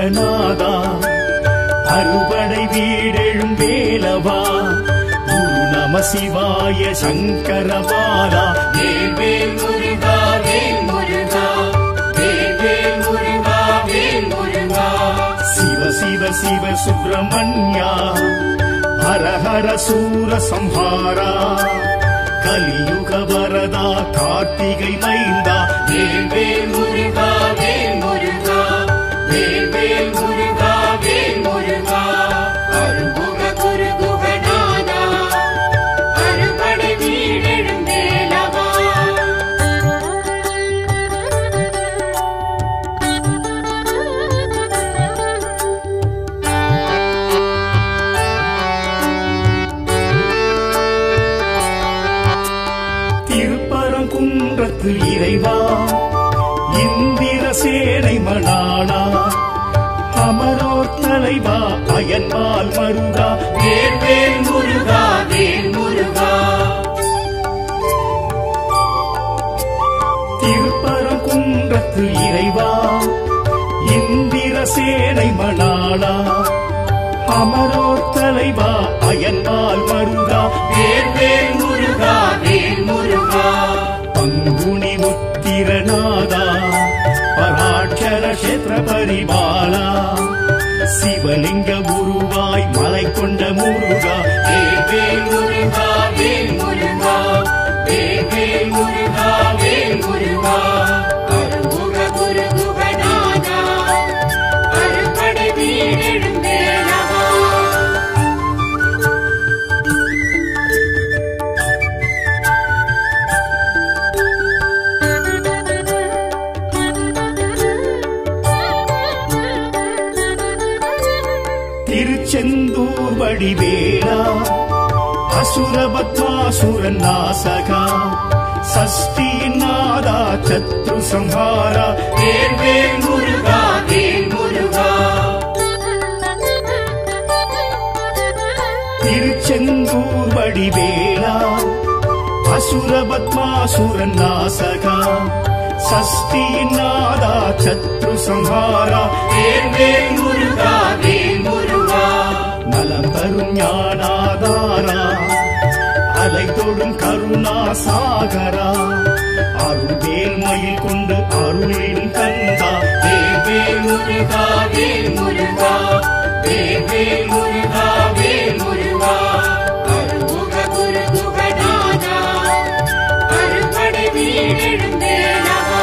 குருகுகநாதா அறுபடை வீடெழும் வேலவா குரு நம சிவாய சங்கரபாலா வேல் முருகா வேல் முருகா வேல் வேல் முருகா வேல் முருகா சிவ சிவ சிவ சுப்பிரமணியா ஹர ஹர சூர சம்ஹாரா கலியுக வரதா கார்த்திகை மைந்தா வேல் வேல் முருகா வேல் முருகா வேல் வேல் முருகா வேல் முருகா அருள்முக குருகுகநாதா அறுபடை வீடெழும் வேலவா திருப்பரங்குன்றத்து இறைவா இந்திர சேனை மணாளா அமரோர் தலைவா அயன்பால் மருகா வேல் வேல் முருகா வேல் முருகா திருப்பரங்குன்றத்து இறைவா இந்திர சேனை மணாளா அமரோர் தலைவா அயன்பால் மருகா வேல் வேல் முருகா வேல் முருகா பங்குனி உத்திரநாதா பராட்சர கஷேத்திர பரிபாலா சிவலிங்க உருவாய் மலை கொண்ட முருகா வேல் வேல் முருகா வேல் முருகா வேல் வேல் முருகா வேல் முருகா அருமுக குருகுகநாதா அறுபடை வீடெழும் வேலவா திருச்செந்தூர் வடிவேலா அசுரபத்மாசுரன் நாசகா சஷ்டியின் நாதா சத்ரு சம்ஹாரா வேல் வேல் முருகா வேல் முருகா திருச்செந்தூர் வடிவேலா அசுரபத்மாசுரன் நாசகா சஷ்டியின் நாதா சத்ரு சம்ஹாரா வேல் வேல் முருகா வேல் முருகா நலம் தரும் ஞானாதாரா அலை தொடும் கருணா சாகரா அருள்வேல் மயில் கொண்டு அருளின் கந்தா வேல் வேல் முருகா வேல் முருகா வேல் வேல் முருகா வேல் முருகா அருமுக குருகுகநாதா அறுபடை வீடெழும் வேலவா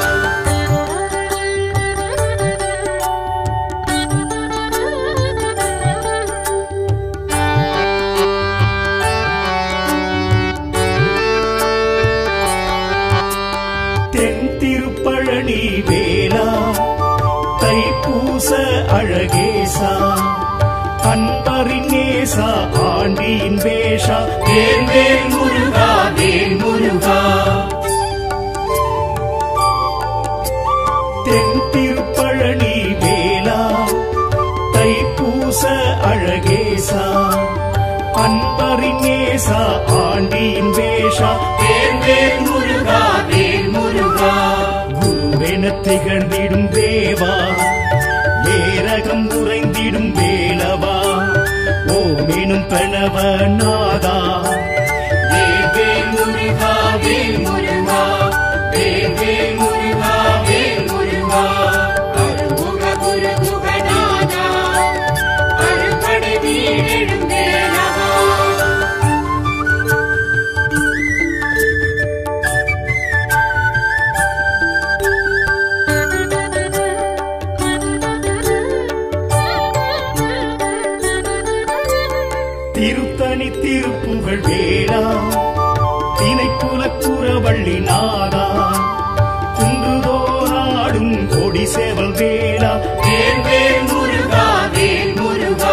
தென் திருப்பழனி வேலா தைப்பூச அழகேசா அன்பரின் நேசா ஆண்டியின் வேஷா வேல் வேல் முருகா வேல் முருகா தென் திருப்பழனி வேலா தைப்பூச அழகேசா அன்பரின் நேசா ஆண்டியின் வேஷா வேல் வேல் முருகா வேல் முருகா குருவென திகழ்ந்திடும் தேவா ஏரகம் உறைந்திடும் வேலவா ஓமெனும் பிரணவ நாதா வேல் வேல் முருகா வேல் முருகா வேல் வேல் முருகா வேல் முருகா அருமுக குருகுகநாதா அறுபடை வீடெழும் வேலவா திருத்தணி திருப்புகழ் வேளா திணைக்குலக்குறவள்ளி நாதா குன்றுதோராடும் கொடி சேவல் வேளா வேல் வேல் முருகா வேல் முருகா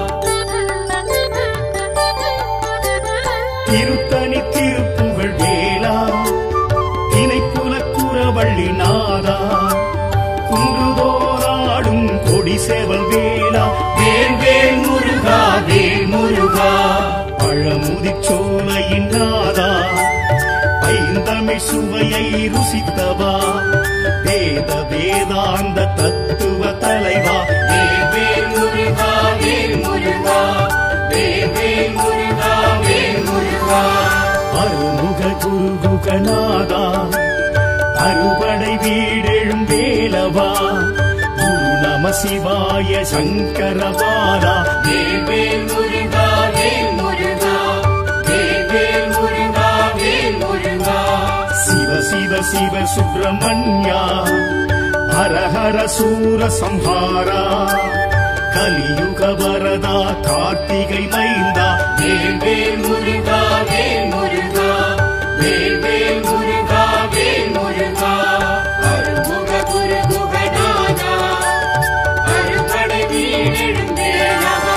திருத்தணி திருப்புகழ் வேளா திணைக்குலக்குறவள்ளி நாதா குன்றுதோராடும் கொடி சேவல் வேளா வேல் வேல் முருகா வேல் முருகா பழமுதிச்சோலையின் நாதா ஐந்தமிழ் சுவையை ருசித்தவா வேத வேதாந்த தத்துவ தலைவா அருமுக குருகுகநாதா அறுபடை வீடெழும் வேலவா குரு நம சிவாய சங்கரபாலா வேல் முருகா வேல் முருகா வேல் முருகா வேல் முருகா சிவ சிவ சிவ சுப்பிரமணியா ஹர ஹர சூர சம்ஹாரா கலியுக வரதா கார்த்திகை மைந்தா வேல் வேல் முருகா வேல் முருகா வேல் வேல் முருகா வேல் முருகா அருமுக குரு குகநாதா அறுபடை வீடெழும் வேலவா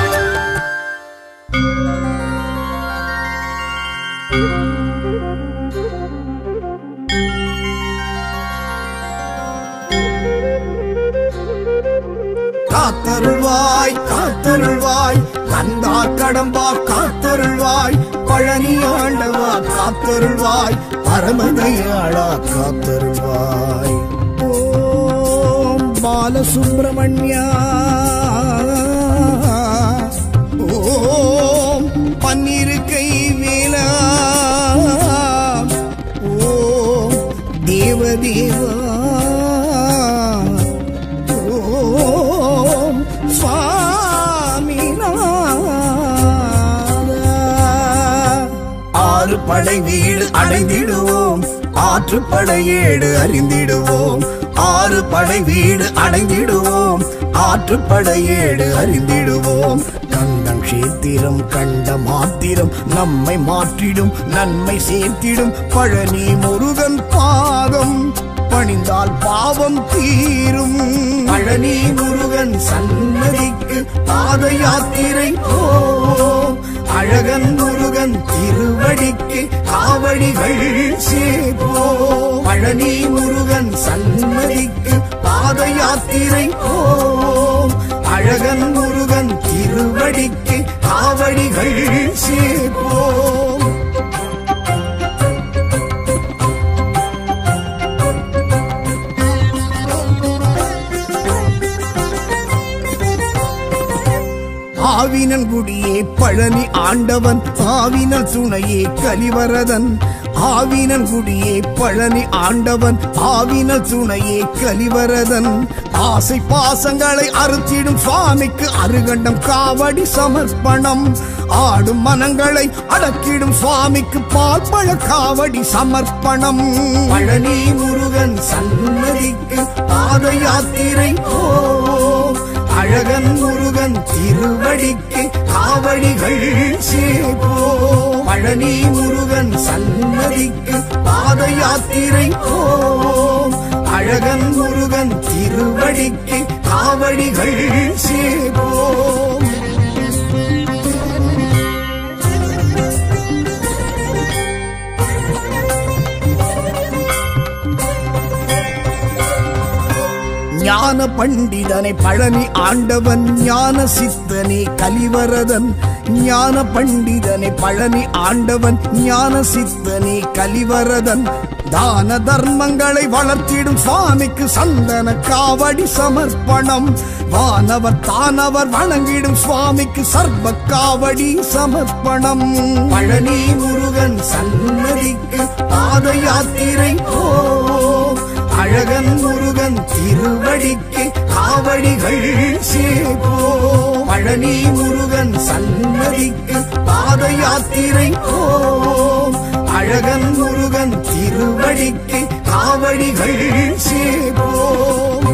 காத்தருள்வாய் காத்தருள்வாய் கந்தா கடம்பா காத்தருள்வாய் பழனி ஆண்டவா காத்தருள்வாய் பரமதையாளா காத்தருள்வாய் ஓம் பாலசுப்பிரமணியா ஓம் பன்னிருக்கை வேலா ஓம் தேவதேவா ஓம் சுவாமிநாதா. ஆறு படை வீடு அடைந்திடுவோம் ஆற்று படையேடு அறிந்திடுவோம் ஆறு படை வீடு அடைந்திடுவோம் ஆற்று படையேடு அறிந்திடுவோம் கந்தம் கஷேத்திரம் கண்ட மாத்திரம் நம்மை மாற்றிடும் நன்மை சேர்த்திடும் பழனி முருகன் பாதம் பணிந்தால் பாவம் தீரும் பழனி முருகன் சன்னதிக்கு பாத யாத்திரை போவோம் அழகன் முருகன் திருவடிக்கு காவடிகள் சேர்ப்போம் பழனி முருகன் சன்னதிக்கு பாத யாத்திரை போவோம் அழகன் முருகன் திருவடிக்கு காவடிகள் சேர்ப்போம் ஆவினன் குடியே பழனி ஆண்டவன் ஆவினல் துணையே கலிவரதன் ஆவினன் குடியே பழனி ஆண்டவன் ஆவினல் துணையே கலிவரதன் ஆசை பாசங்களை அறுத்திடும் சுவாமிக்கு அருகண்டம் காவடி சமர்ப்பணம் ஆடும் மனங்களை அடக்கிடும் சுவாமிக்கு பால்பழ காவடி சமர்ப்பணம் பழனி முருகன் சன்னதிக்கு பாத யாத்திரை போவோம் அழகன் முருகன் திருவடிக்கு காவடிகள் சேர்ப்போம் பழனி முருகன் சன்னதிக்கு பாத யாத்திரை போவோம் அழகன் முருகன் திருவடிக்கு காவடிகள் சேர்ப்போம் ஞான பண்டிதனை பழனி ஆண்டவன் ஞான சித்தனே கலிவரதன் ஞான பண்டிதனை பழனி ஆண்டவன் ஞான சித்தனே கலிவரதன் தான தர்மங்களை வளர்த்திடும் சுவாமிக்கு சந்தன காவடி சமர்ப்பணம் வானவர் தானவர் வணங்கிடும் சுவாமிக்கு சர்வ காவடி சமர்ப்பணம் பழனி முருகன் சன்னதிக்கு பாத யாத்திரை போவோம் அழகன் முருகன் திருவடிக்கு காவடிகள் சேர்ப்போம் பழனி முருகன் சன்னதிக்கு பாத யாத்திரை போவோம் அழகன் முருகன் திருவடிக்கு காவடிகள் சேர்ப்போம்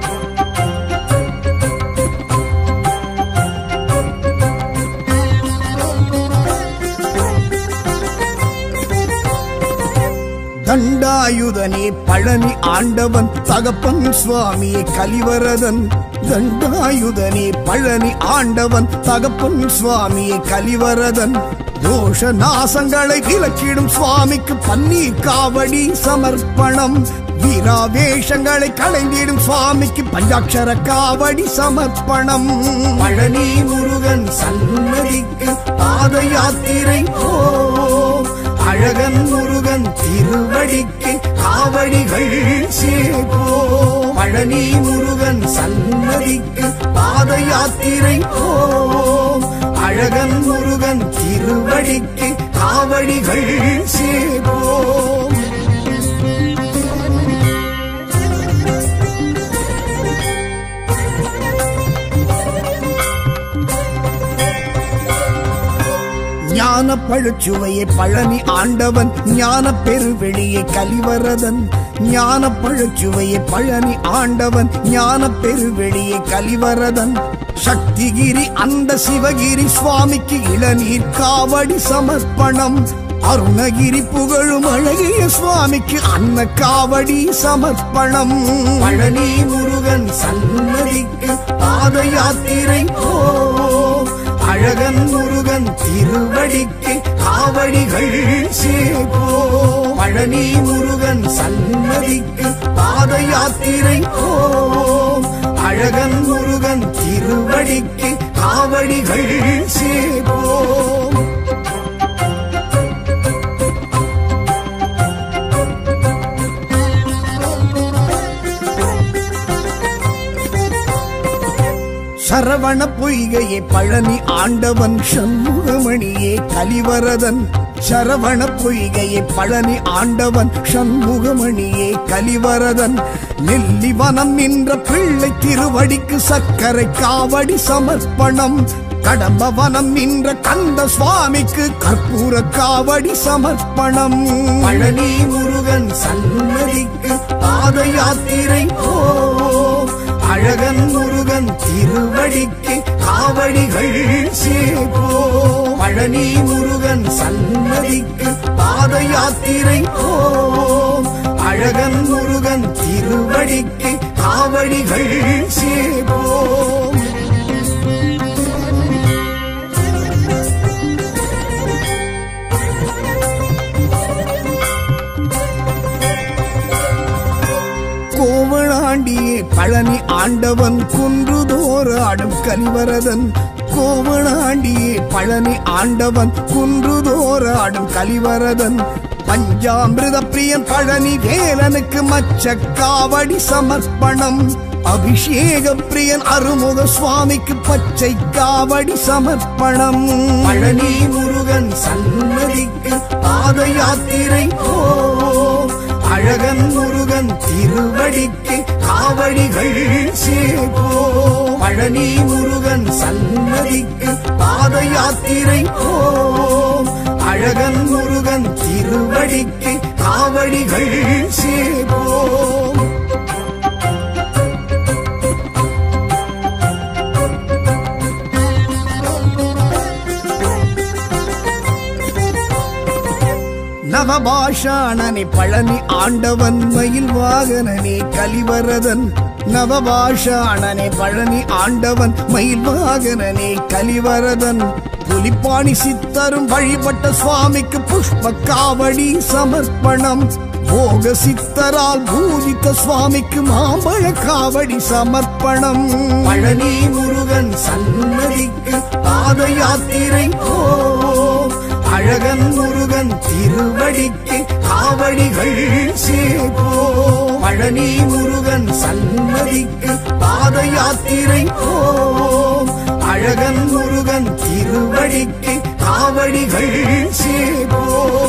தண்டாயுதனே பழனி ஆண்டவன் தகப்பன் சுவாமியே கலிவரதன் தண்டாயுதனே பழனி ஆண்டவன் தகப்பன் சுவாமியே கலிவரதன் தோஷ நாசங்களை விலக்கிடும் சுவாமிக்கு பன்னீர் காவடி சமர்ப்பணம் வீராவேஷங்களை களைந்திடும் சுவாமிக்கு பஞ்சாட்சர காவடி சமர்ப்பணம் பழனி முருகன் சன்னதிக்கு பாத யாத்திரை போவோம் அழகன் முருகன் திருவடிக்கு காவடிகள் சேர்ப்போம் பழனி முருகன் சன்னதிக்கு பாத யாத்திரை போவோம் அழகன் முருகன் திருவடிக்கு காவடிகள் சேவோம் ஞான பழுச்சுவையை பழனி ஆண்டவன் ஞான பெருவெளியை கலிவரதன் ஞான பழுச்சுவையை பழனி ஆண்டவன் ஞான பெருவெளியை கலிவரதன் சக்திகிரி அந்த சிவகிரி சுவாமிக்கு இளநீர் காவடி சமர்ப்பணம் அருணகிரி புகழும் அழகிய சுவாமிக்கு அன்ன காவடி சமர்ப்பணம் பழனி முருகன் சன்னதிக்கு பாத யாத்திரை போ அழகன் முருகன் திருவடிக்கு காவடிகள் சேபோ பழனி முருகன் சன்னதிக்கு பாத யாத்திரை போ அழகன் முருகன் திருவடிக்கு காவடிகள் சேபோ சரவண பொய்கையே பழனி ஆண்டவன் சண்முகமணியே கலிவரதன் சரவண பொய்கையே பழனி ஆண்டவன் சண்முகமணியே கலிவரதன் நெல்லிவனம் நின்ற பிள்ளை திருவடிக்கு சர்க்கரை காவடி சமர்ப்பணம் கடம்பவனம் நின்ற கந்த சுவாமிக்கு கற்பூர காவடி சமர்ப்பணம் பழனி முருகன் சன்னதிக்கு பாத யாத்திரை போ அழகன் முருகன் திருவடிக்கு காவடிகள் சேபோ பழனி முருகன் சன்னதிக்கு பாத யாத்திரை போ அழகன் முருகன் திருவடிக்கு காவடிகள் சேபோ கோவளாண்டியே பழனி ஆண்டவன் குன்றுதோறாடும் கலிவரதன் கோவளாண்டியே பழனி ஆண்டவன் குன்றுதோறாடும் கலிவரதன் பஞ்சாமிருத பிரியன் பழனி வேலனுக்கு மச்ச காவடி சமர்ப்பணம் அபிஷேக பிரியன் அருமுக சுவாமிக்கு பச்சை காவடி சமர்ப்பணம் பழனி முருகன் சன்னதிக்கு பாத யாத்திரை போ அழகன் முருகன் திருவடிக்கு காவடிகள் சேபோ பழனி முருகன் சன்னதிக்கு பாத யாத்திரை போ அழகன் முருகன் திருவடிக்கு காவடிகள் சேபோ நவபாஷாணனே பழனி ஆண்டவன் மயில் வாகனனே கலிவரதன் நவபாஷாணனே பழனி ஆண்டவன் மயில் வாகனனே கலிவரதன் புலிப்பாணி சித்தரும் வழிபட்ட சுவாமிக்கு புஷ்ப காவடி சமர்ப்பணம் போக சித்தரால் பூஜித்த சுவாமிக்கு மாம்பழ காவடி சமர்ப்பணம் பழனி முருகன் சன்னதிக்கு பாத யாத்திரை போ அழகன் முருகன் திருவடிக்கு காவடிகள் சேபோ பழனி முருகன் சன்னதிக்கு பாத யாத்திரை போ அழகன் முருகன் திருவடிக்கு காவடிகள் சேபோ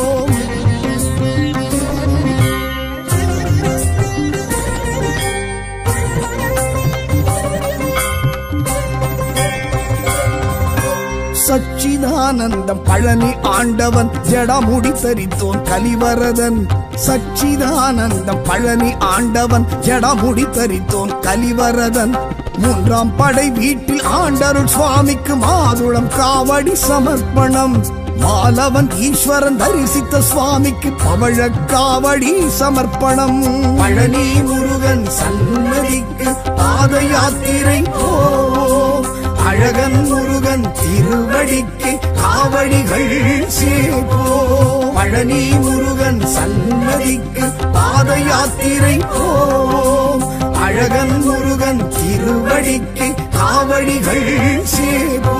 சச்சிதானந்தம் பழனி ஆண்டவன் ஜடமுடி தரித்தோன் கலிவரதன் சச்சிதானந்தம் பழனி ஆண்டவன் ஜடமுடி தரித்தோன் கலிவரதன் மூன்றாம் படை வீட்டில் ஆண்டருள் சுவாமிக்கு மாதுளம் காவடி சமர்ப்பணம் மாலவன் ஈஸ்வரன் தரிசித்த சுவாமிக்கு பவழ காவடி சமர்ப்பணம் பழனி முருகன் சன்னதிக்கு பாத யாத்திரை போ அழகன் முருகன் திருவடிக்கு காவடிகள் சேபோ பழனி முருகன் சன்னதிக்கு பாத யாத்திரை போ அழகன் முருகன் திருவடிக்கு காவடிகள் சேபோ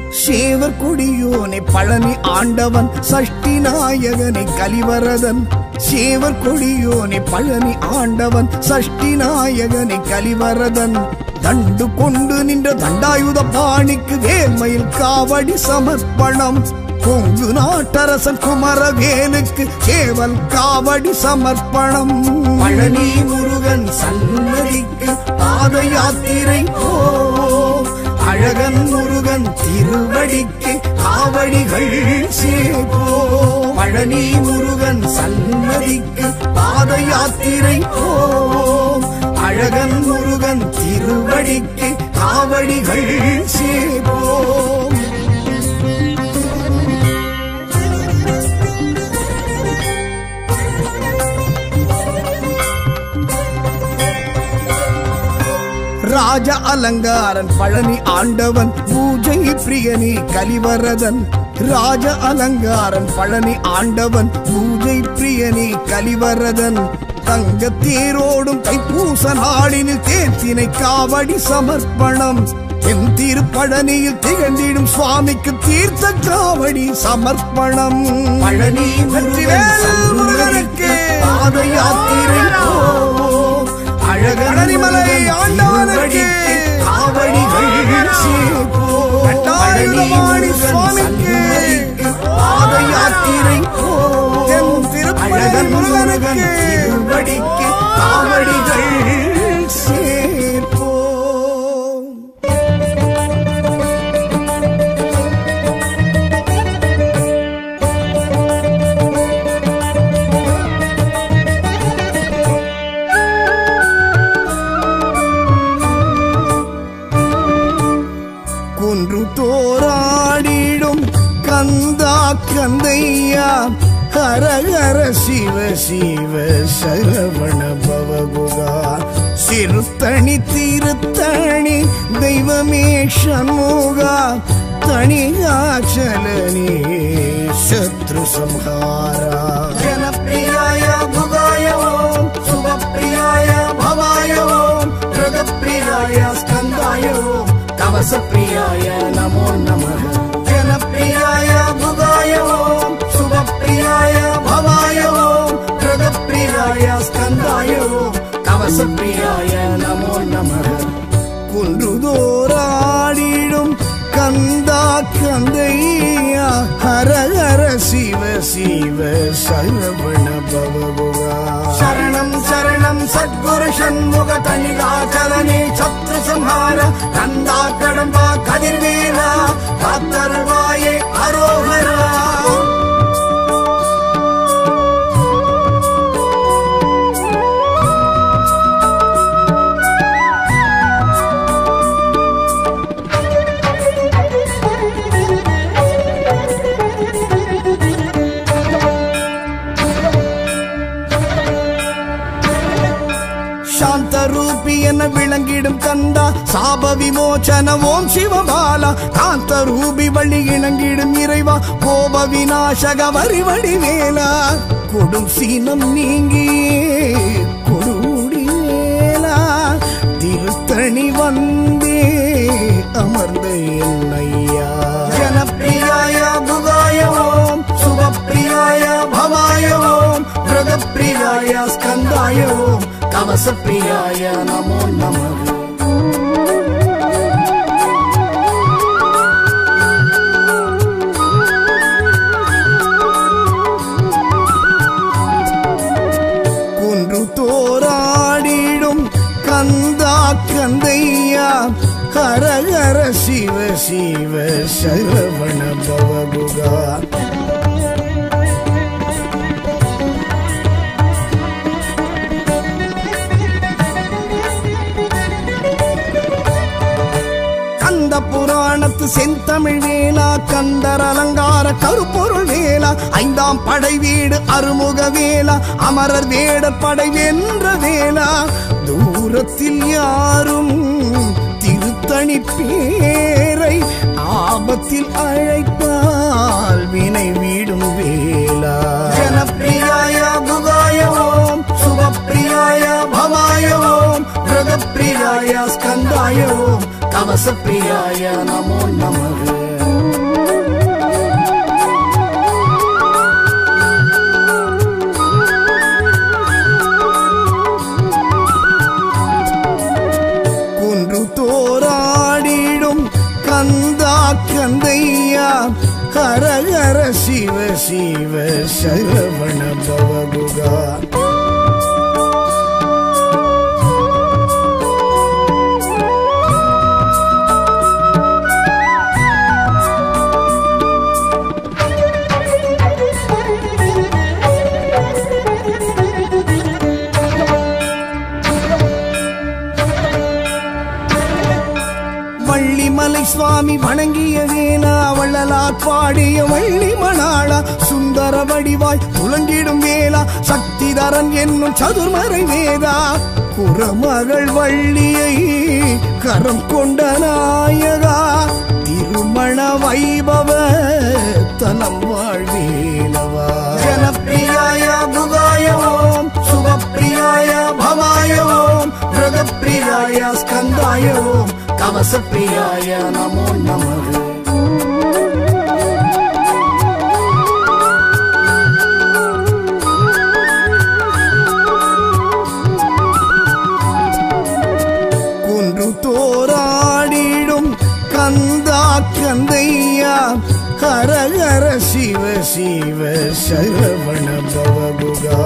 சேவர் கொடியோனை பழனி ஆண்டவன் சஷ்டி நாயகனை கலிவரதன் சேவர் கொடியோனே பழனி ஆண்டவன் சஷ்டி நாயகனே கலிவரதன் தண்டு கொண்டு நின்ற தண்டாயுத பாணிக்கு வேல்மையில் காவடி சமர்ப்பணம் கொங்கு நாட்டரசன் குமரவேலுக்கு சேவல் காவடி சமர்ப்பணம் பழனி முருகன் சன்னதிக்கு பாத யாத்திரை போ அழகன் முருகன் திருவடிக்கு காவடிகள் சேபோ பழனி முருகன் சன்னதிக்கு பாத யாத்திரை போ அழகன் முருகன் திருவடிக்கு காவடிகள் சேபோ ராஜ அலங்காரன் பழனி ஆண்டவன் பூஜை பிரியனி கலிவரதன் ராஜ அலங்காரன் பழனி ஆண்டவன் பூஜை பிரியனி கலிவரதன் தங்க தேரோடும் தைப்பூச நாளினில் தேர்த்தினை காவடி சமர்ப்பணம் என் திருப்பழனியில் திகழ்ந்திடும் சுவாமிக்கு தீர்த்த காவடி சமர்ப்பணம் பழனி முருகனுக்கு பாத யாத்திரை போ அழகனிமலை ஆண்டவனுக்கு காவடிகள் சேப்போ பட்டாயுதபாணி சுவாமிக்கு பாத யாத்திரை போ அழகன் முருகனுக்கு திருவடிக்கு காவடிகள் சேர்ப்போ குன்று தோராடிடும் கந்தா கந்தையா ஹரஹர சிவ சிவ சரவண பவகுகா சிறுத்தணி திருத்தணி தெய்வமே சண்முகா தணிகாச்சலனே சத்ரு சம்ஹாரா ஜனப்பிரியாய புகாய ஓம் சுபப்பிரியாய பவாய ஓம் பிரதப்பிரியாய ஸ்கந்தாய ஓம் கவசப்பிரியாய நமோ நமः ஜனப்பிரியாய புகாய ஓம் சுபப்பிரியாய பவாய ஓம் பிரதப்பிரியாய ஸ்கந்தாய ஓம் கவசப்பிரியாய நமோ நமः குன்றுதோராடிடும் கந்தா கந்தையா ஹர ஹர சிவ சிவ சரவண பவகுகா சரணம் சரணம் சத்குரு சண்முக தனிகாச்சலனே சத்ரு சம்ஹார கந்தா கடம்பா கதிர்வேலா காத்தருவாயே அரோகரா சாந்த ரூபி என விளங்கிடும் கந்தா சாப விமோச்சன ஓம் சிவபாலா காந்த ரூபி வழி இணங்கிடும் இறைவா கோப விநாசக வரிவடி வேலா கொடும் சீனம் நீங்கியே கொடுடி வேலா திருத்தணி வந்தே அமர்ந்த என்னையா ஜனப்பிரியாய புகாய ஓம் சுபப்பிரியாய பவாய ஓம் பிரதப்பிரியாய ஸ்கந்தாய ஓம் கவசப்பிரியாய நமோ நமः குன்று தோராடிடும் கந்தா கந்தையா ஹர ஹர சிவ சிவ சரவண பவகுகா கந்த புராணத்து செந்தமிழ் வேலா கந்தர் அலங்கார கருப்பொருள் வேலா ஐந்தாம் படை வீடு அருமுக வேலா அமரர் வேடர் படை வென்ற வேலா தூரத்தில் யாரும் திருத்தணி பேரை ஆபத்தில் அழைத்தால் வினை வீடும் வேலா ஜனப்பிரியாய புகாய ஓம் சுபப்பிரியாய பவாய ஓம் பிரதப்பிரியாய ஸ்கந்தாய ஓம் கவசப்பிரியாய நமோ நமः சரவண பவகுகா வள்ளிமலை சுவாமி வணங்கிய வேணா வள்ளலார் பாடிய வள்ளி மணாளா சுந்தர வடிவாய் துலங்கிடும் வேளா சக்திதரன் என்னும் சதுர்மறை வேதா குரமகள் வள்ளியை கரம் கொண்ட நாயகா திருமண வைபவ தலம் வாழ்வேலவா ஜனப்பிரியாய புகாய ஓம் சுபப்பிரியாய பவாய ஓம் மிருகப்பிரியாய ஸ்கந்தாய ஓம் கவசப்பிரியாய நமோ நமः குன்று தோராடிடும் கந்தா கந்தையா ஹர ஹர சிவ சிவ சரவண பவகுகா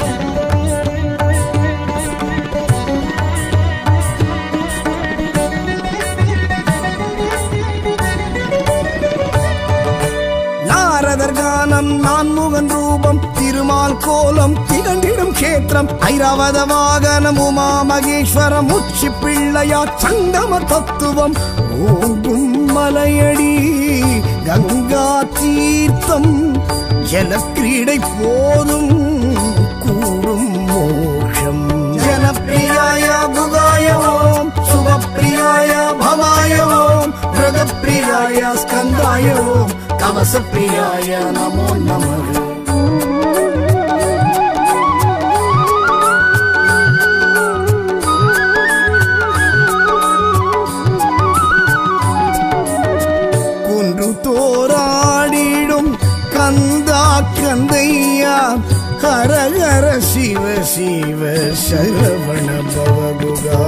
நாரதர் கானம் நான்முகன் ரூபம் திருமால் கோலம் திகழ்ந்திடும் கேத்திரம் ஐராவத வாகனம் உமா மகேஸ்வரம் உச்சி பிள்ளையா சங்கம தத்துவம் ஓங்கும் மலையடி கங்கா தீர்த்தம் ஜலக்கிரீடை போதும் கூடும் மோஷம் ஜனப்பிரியாய புகாய ஓம் சுபப்பிரியாய பவாய ஓம் மிருகப்பிரியாய ஸ்கந்தாய ஓம் கவசப்பிரியாய நமோ நமः குன்று தோராடிடும் கந்தா கந்தையா ஹர ஹர சிவ சிவ சரவண பவகுகா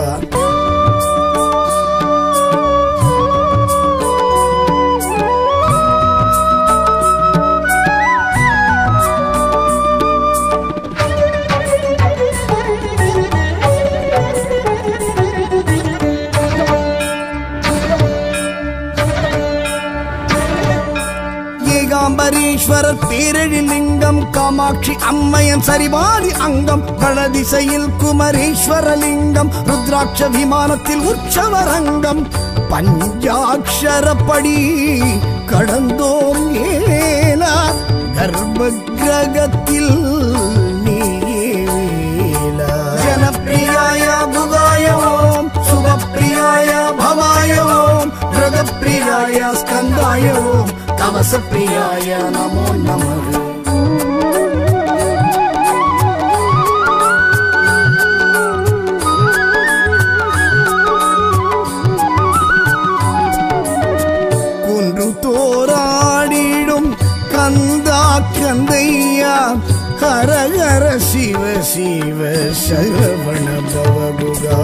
ஏகாம்பரீஸ்வரர் பேரழி லிங்கம் காமாட்சி அம்மையன் சரிபாதி அங்கம் வடதிசையில் குமரேஸ்வர லிங்கம் ருத்ராட்ச விமானத்தில் உற்சவரங்கம் பஞ்சாட்சரப்படி கடந்தோம் ஏலா கர்ப்ப கிரகத்தில் நீலா ஜனப்பிரியாய புகாய ஓம் சுபப்பிரியாய பவாய ஓம் மிருகப்பிரியாய ஸ்கந்தாய ஓம் கவசப்பிரியாய நமோ நமः குன்று தோராடிடும் கந்தா கந்தையா ஹர ஹர சிவ சிவ சரவண பவகுகா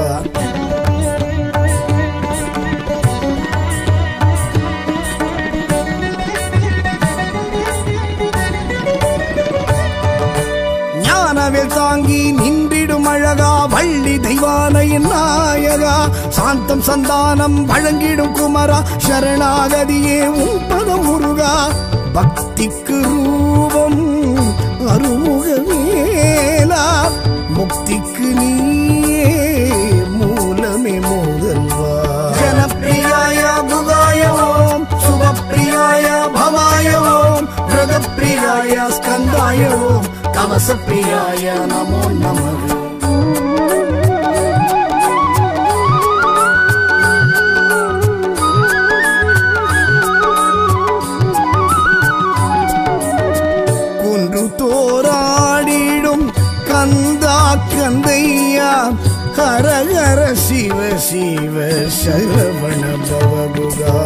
ஞானவேல் தாங்கி நின்றிடும் அழகா வள்ளி தெய்வானையின் நாயகா சாந்தம் சந்தானம் வழங்கிடும் குமரா சரணாகதியே உன் பதம் முருகா பக்திக்கு ரூபம் அருமுக வேலா முக்திக்கு நீயே மூலமே முதல்வா ஜனப்பிரியாய புகாய ஓம் சுபப்பிரியாய பவாய ஓம் மிருகப்பிரியாய ஸ்கந்தாய ஓம் கவசப்பிரியாய நமோ நமः குன்று தோராடிடும் கந்தா கந்தையா ஹர ஹர சிவ சிவ சரவண பவகுகா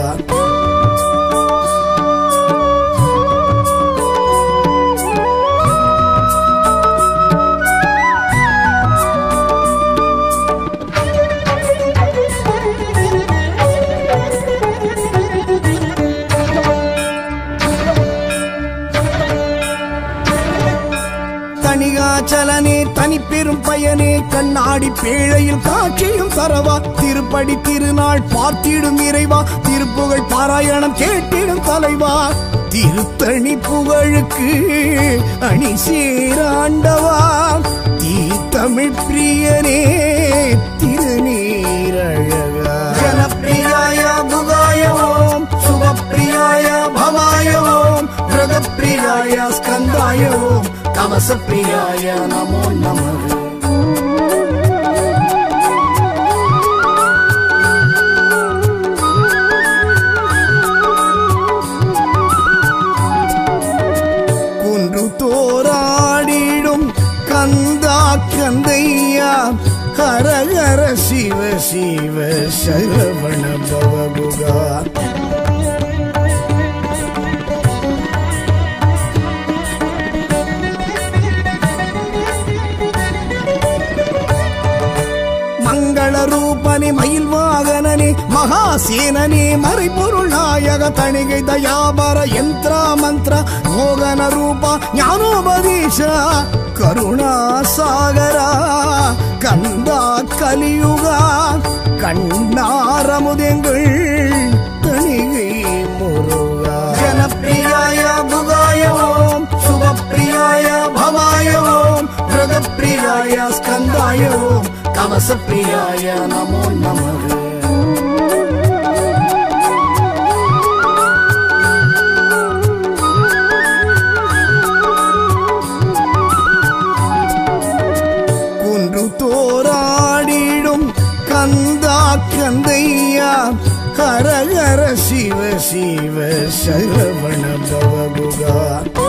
தனிகாச்சலனே தனிப்பெரும் பயனே கண்ணாடி பேழையில் காட்சியும் தரவா திருப்படி திருநாள் பார்த்திடும் இறைவா திருப்புகழ் பாராயணம் கேட்டிடும் தலைவா திருத்தணி புகழுக்கு அணி சேராண்டவா தீ தமிழ் பிரியனே திருநீரழகா ஜனப்பிரியாய புகாய ஓம் சுகப்பிரியாய பவாய ஓம் பிரதப்பிரியாய ஸ்கந்தாய ஓம் கவசப்பிரியாய நமோ நமः குன்று தோராடிடும் கந்தா கந்தையா ஹரஹர சிவ சிவ சரவண பவகுகா மங்கள ரூபனே மயில் வாகனனே மகாசேனனே மறைபொருள் நாயக தணிகை தயாபர யந்திர மந்திர மோகன ரூப ஞானோபதேச கருணா சாகரா கந்தா கலியுகா கண்ணாரமுதெங்கள் தணிகை முருகா ஜனப்பிரியாய புகாய ஓம் சுகப்பிரியாய பவாய ஓம் பிரதப்பிரியாய ஸ்கந்தாய ஓம் கவசப்பிரியாய நமோ நமः குன்று தோராடிடும் கந்தா கந்தையா ஹரஹர சிவ சிவ சரவண பவகுகா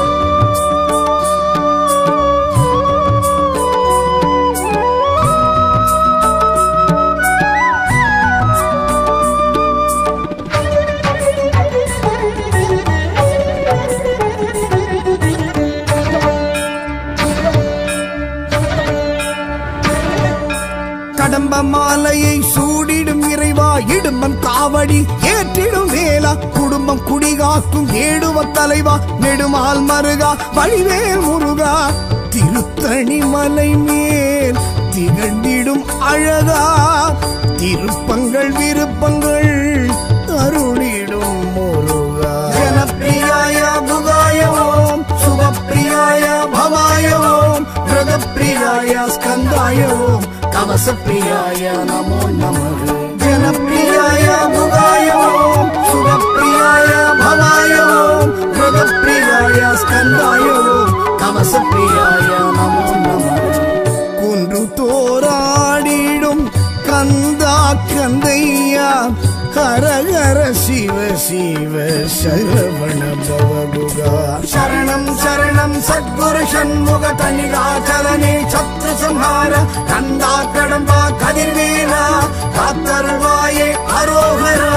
கடம்ப மாலையை சூடிடும் இறைவா இடும்பன் காவடி ஏற்றிடும் வேலா குடும்பம் குடிகாக்கும் ஏடுவ தலைவா நெடுமால் மருகா வழிவேல் முருகா திருத்தணி மலை மேல் திகழ்ந்திடும் அழகா திருப்பங்கள் விருப்பங்கள் அருளிடும் முருகா ஜனப்பிரியாய புகாய ஓம் சுபப்பிரியாய பவாய ஓம் பிரதப்பிரியாய ஸ்கந்தாய ஓம் கவசப்பிரியாய நமோ நமः ஜனப்பிரியாய புகாய ஓம் சுபப்பிரியாய பவாய ஓம் பிரதப்பிரியாய ஸ்கந்தாய ஓம் கவசப்பிரியாய நமோ நமः குன்று தோராடிடும் கந்தா கந்தையா ஹரஹர சிவ சிவ சரவண பவகுகா சரணம் சரணம் சத்குரு சண்முக தனிகாச்சலனே சத்ரு சம்ஹார கந்தா கடம்பா கதிர்வேலா காத்தருள்வாயே அரோகரா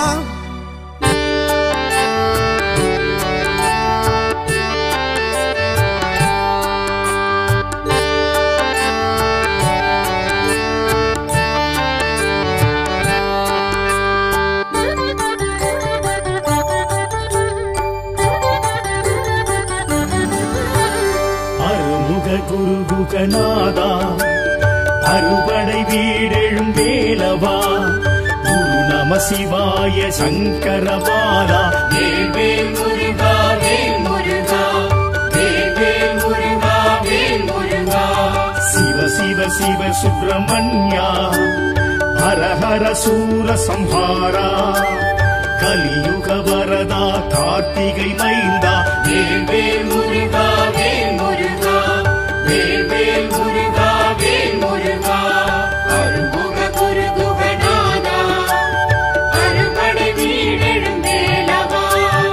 அருமுக குருகுகநாதா அறுபடை வீடெழும் வேலவா குரு நம சிவாய சங்கரபாலா வேல் முருகா வேல் முருகா வேல் வேல் முருகா வேல் முருகா சிவ சிவ சிவ சுப்பிரமணியா ஹர ஹர சூர சம்ஹாரா கலியுக வரதா கார்த்திகை மைந்தா வேல் வேல் முருகா வேல் முருகா வேல் வேல் முருகா வேல் முருகா அருமுக குருகுகநாதா அறுபடை வீடெழும் வேலவா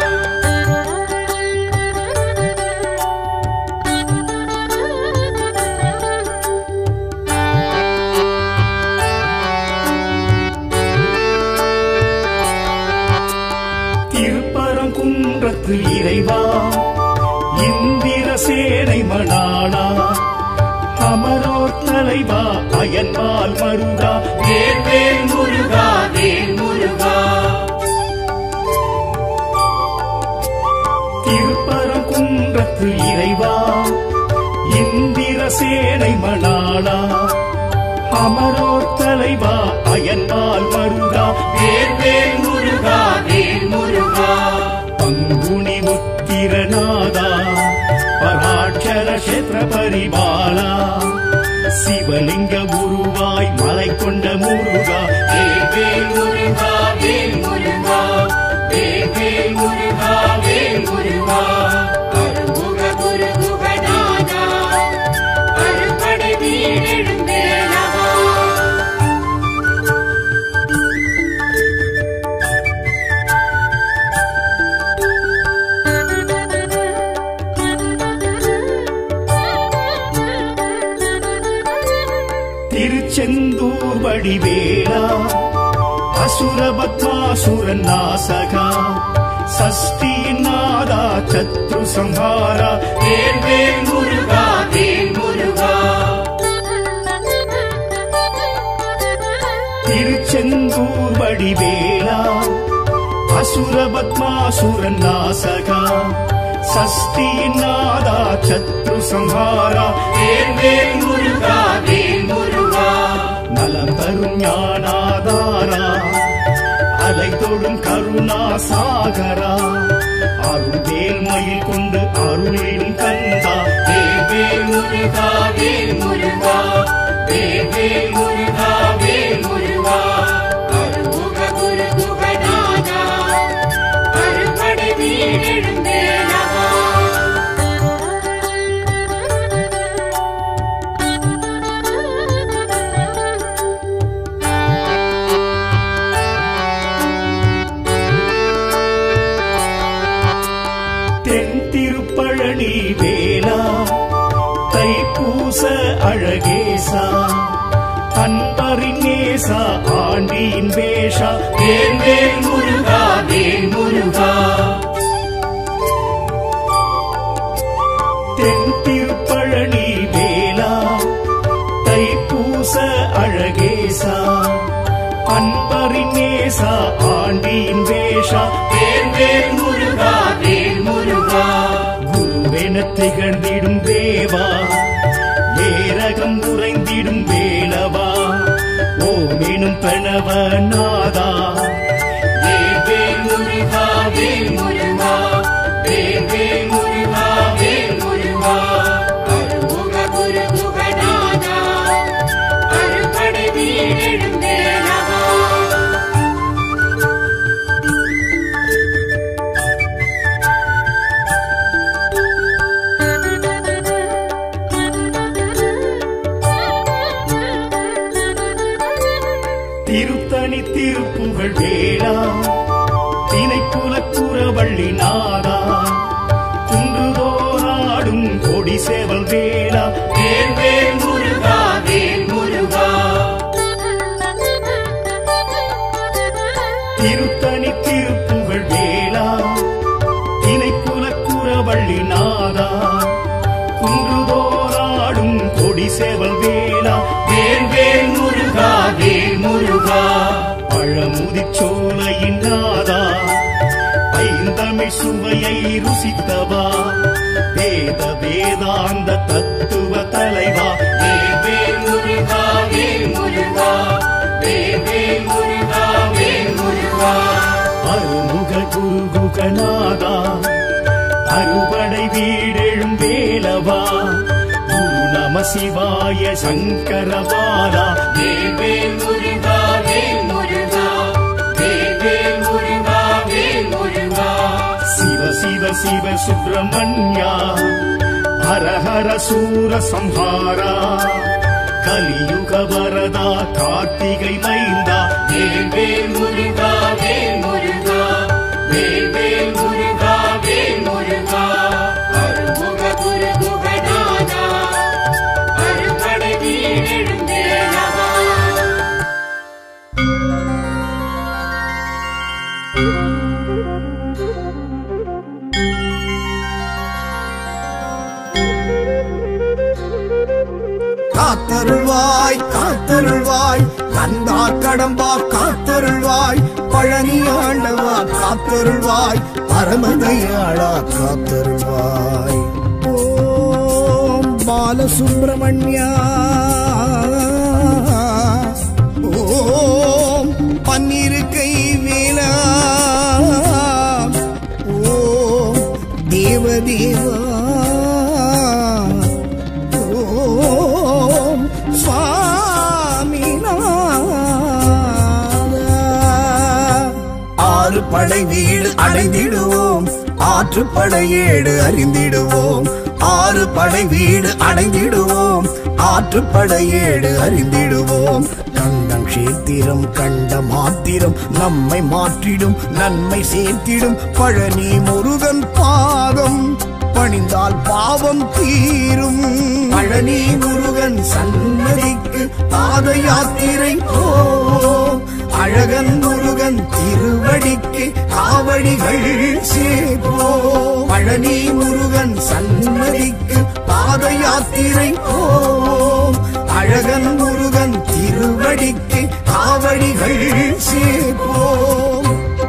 திருப்பரங்குன்றத்து இறைவா இந்திர சேனை மணாளா அமரோர் தலைவா அயன்பால் மருகா வேல் வேல் முருகா வேல் முருகா திருப்பரங்குன்றத்து இறைவா இந்திர இந்திரசேனை மணாளா அமரோர் தலைவா அயன்பால் மருகா வேல் வேல் முருகா வேல் முருகா பங்குனி உத்திரநாதா பராட்சர கஷேத்திர பரிபாலா சிவலிங்க உருவாய் மலை கொண்ட முருகா வேல் வேல் முருகா வேல் முருகா வேல் வேல் முருகா வேல் முருகா அருமுக குரு குகநாதா அருப்படை வீடெழும் வேலவா திருச்செந்தூர் வடிவேலா அசுர பத்மாசுரன் நாசகா சஷ்டியின் நாதா சத்ரு சம்ஹாரா வேல் வேல் முருகா வேல் முருகா திருச்செந்தூர் வடிவேலா அசுர பத்மாசுரன் நாசகா சஷ்டியின் நாதா சத்ரு சம்ஹாரா வேல் வேல் முருகா வேல் முருகா நலம் தரும் ஞானாதாரா அலை தொடும் கருணா சாகரா அருள்வேல் மயில் கொண்டு அருளிடும் கந்தா வேல் வேல் முருகா வேல் முருகா வேல் வேல் முருகா வேல் முருகா அருமுக குரு குகநாதா அருப்படை வீடெழும் வேலவா தென் திருப்பழனி வேலா தைப்பூச அழகேசா அன்பரின் நேசா ஆண்டியின் வேஷா வேல் வேல் முருகா வேல் முருகா தென் திருப்பழனி வேலா தைப்பூச அழகேசா அன்பரின் நேசா ஆண்டியின் வேஷா வேல் வேல் முருகா வேல் முருகா குருவென திகழ்ந்திடும் தேவா ஏரகம் உறைந்திடும் வேலவா ஓமெனும் பிரணவ நாதா வேல் வேல் முருகா வேல் முருகா வேல் வேல் முருகா வேல் முருகா அருமுக குரு குகநாதா அருப்படை வீடெழும் வேலவா திருத்தணி திருப்புகழ் வேளா திணைக்குலக்குறவள்ளி நாதா குன்றுதோராடும் கொடி சேவல் வேளா வேல் வேல் முருகா வேல் முருகா திருத்தணி திருப்புகழ் வேளா திணைக்குலக்குறவள்ளி நாதா குன்றுதோராடும் கொடி சேவல் வேளா வேல் வேல் முருகா வேல் முருகா பழமுதிர் சோலையின் நாதா ஐந்தமிழ் சுவையை ருசித்தவா வேத வேதாந்த தத்துவ தலைவா வேல் வேல் முருகா வேல் முருகா வேல் வேல் முருகா வேல் முருகா அருமுக குருகுகநாதா அறுபடை வீடெழும் வேலவா குரு நம சிவாய சங்கரபாலா வேல் வேல் முருகா வேல் முருகா வேல் வேல் முருகா வேல் முருகா சிவ சிவ சிவ சுப்பிரமணியா ஹர ஹர சூர சம்ஹாரா கலியுக வரதா கார்த்திகை மைந்தா வேல் வேல் முருகா வேல் முருகா வேல் வேல் முருகா வேல் முருகா அருமுக குரு குகநாதா அருப்படை வீடெழும் வேலவா காத்தருள்வாய் காத்தருள்வாய் கந்தா கடம்பா காத்தருள்வாய் பழனி ஆண்டவா காத்தருள்வாய் பரமதையாளா காத்தருள்வாய் ஓம் பால சுப்பிரமணியா ஓம் பன்னிரு கை வேலா ஓம் தேவதேவா ஓம் சுவாமிநாதா ஆறு படை வீடு அடைந்திடுவோம் ஆற்று படையேடு அறிந்திடுவோம் ஆறு படை வீடு அடைந்திடுவோம் ஆற்று படையேடு அறிந்திடுவோம் கண்டம் கஷேத்திரம் கண்ட மாத்திரம் நம்மை மாற்றிடும் நன்மை சேர்த்திடும் பழனி முருகன் பாதம் பணிந்தால் பாவம் தீரும் பழனி முருகன் சன்னதிக்கு பாத யாத்திரை போவோம் அழகன் முருகன் திருவடிக்கு காவடிகள் சேர்ப்போம் பழனி முருகன் சன்னதிக்கு பாத யாத்திரை போவோம் அழகன் முருகன் திருவடிக்கு காவடிகள் சேர்ப்போம்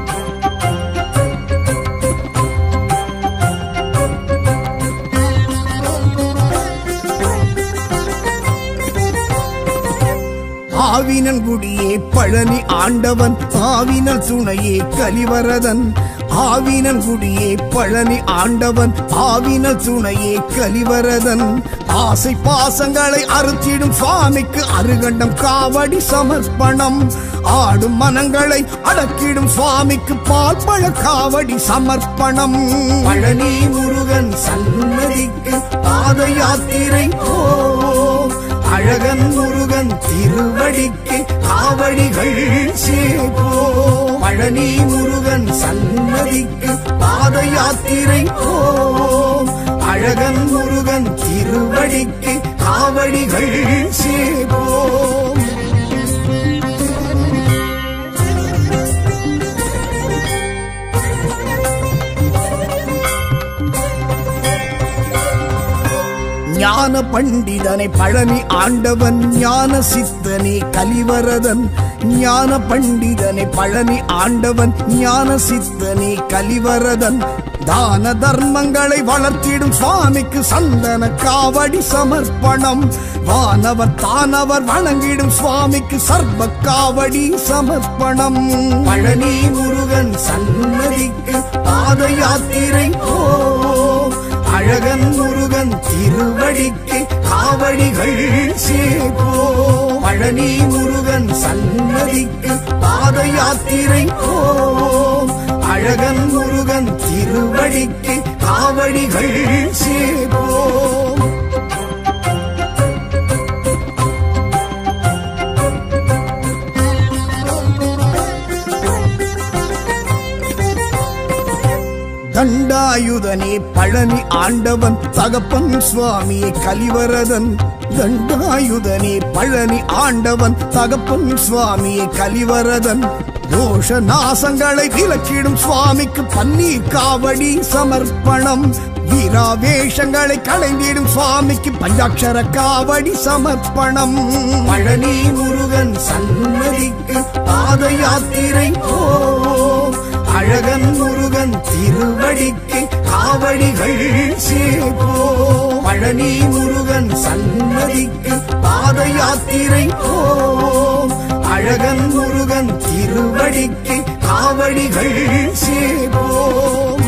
ஆவினன் குடியே பழனி ஆண்டவன் ஆவினல் துணையே கலிவரதன் ஆவினன் குடியே பழனி ஆண்டவன் ஆவினல் துணையே கலிவரதன் ஆசை பாசங்களை அறுத்திடும் சுவாமிக்கு அருகண்டம் காவடி சமர்ப்பணம் ஆடும் மனங்களை அடக்கிடும் சுவாமிக்கு பால் பழ காவடி சமர்ப்பணம் பழனி முருகன் சன்னதிக்கு பாத யாத்திரை போவோம் அழகன் முருகன் திருவடிக்கு காவடிகள் சேர்ப்போம் பழனி முருகன் சன்னதிக்கு பாத யாத்திரை போவோம் அழகன் முருகன் திருவடிக்கு காவடிகள் சேர்ப்போம் ஞான பண்டிதனை பழனி ஆண்டவன் ஞான சித்தனே கலிவரதன் ஞான பண்டிதனை பழனி ஆண்டவன் ஞான சித்தனே கலிவரதன் தான தர்மங்களை வளர்த்திடும் சுவாமிக்கு சந்தன காவடி சமர்ப்பணம் வானவர் தானவர் வணங்கிடும் சுவாமிக்கு சர்வ காவடி சமர்ப்பணம் பழனி முருகன் சன்னதிக்கு பாத யாத்திரை போவோம் அழகன் முருகன் திருவடிக்கு காவடிகள் சேர்ப்போம் பழனி முருகன் சன்னதிக்கு பாத யாத்திரை போவோம் அழகன் முருகன் திருவடிக்கு காவடிகள் சேர்ப்போம் தண்டாயுதனே பழனி ஆண்டவன் தகப்பன் சுவாமியை கலிவரதன் தண்டாயுதனே பழனி ஆண்டவன் தகப்பன் சுவாமியை கலிவரதன் தோஷ நாசங்களை விலக்கிடும் சுவாமிக்கு பன்னீர் காவடி சமர்ப்பணம் வீராவேஷங்களை களைந்திடும் சுவாமிக்கு பஞ்சாட்சர காவடி சமர்ப்பணம் பழனி முருகன் சன்னதிக்கு பாத யாத்திரை போவோம் அழகன் முருகன் திருவடிக்கு காவடிகள் சேர்ப்போம் பழனி முருகன் சன்னதிக்கு பாத யாத்திரை போவோம் அழகன் முருகன் திருவடிக்கு காவடிகள் சேர்ப்போம்